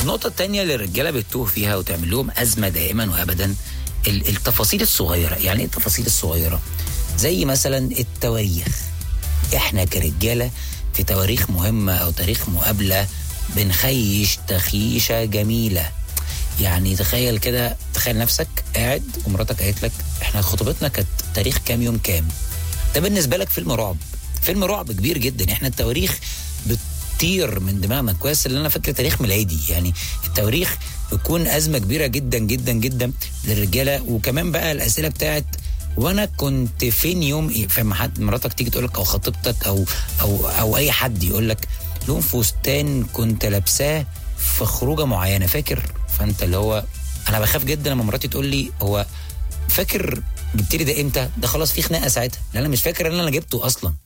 النقطه الثانيه اللي الرجاله بتتوه فيها وتعمل لهم ازمه دائما وابدا ال- التفاصيل الصغيره يعني ايه التفاصيل الصغيره زي مثلا التواريخ احنا كرجاله في تواريخ مهمه او تاريخ مقابله بنخيش تخيشه جميله يعني تخيل كده تخيل نفسك قاعد ومراتك قالت لك احنا خطوبتنا كانت تاريخ كام يوم كام ده بالنسبه لك فيلم رعب فيلم رعب كبير جدا احنا التواريخ بتطير من دماغنا كويس اللي انا فاكر تاريخ ميلادي يعني التواريخ بتكون ازمه كبيره جدا جدا جدا للرجاله وكمان بقى الاسئله بتاعت وانا كنت فين يوم ايه فما حد مراتك تيجي تقول لك او خطيبتك او او او اي حد يقول لك لون فستان كنت لابساه في خروجه معينه فاكر فانت اللي هو انا بخاف جدا لما مراتي تقول لي هو فاكر جبت لي ده امتى؟ ده خلاص في خناقه ساعتها، لان انا مش فاكر ان انا جبته اصلا.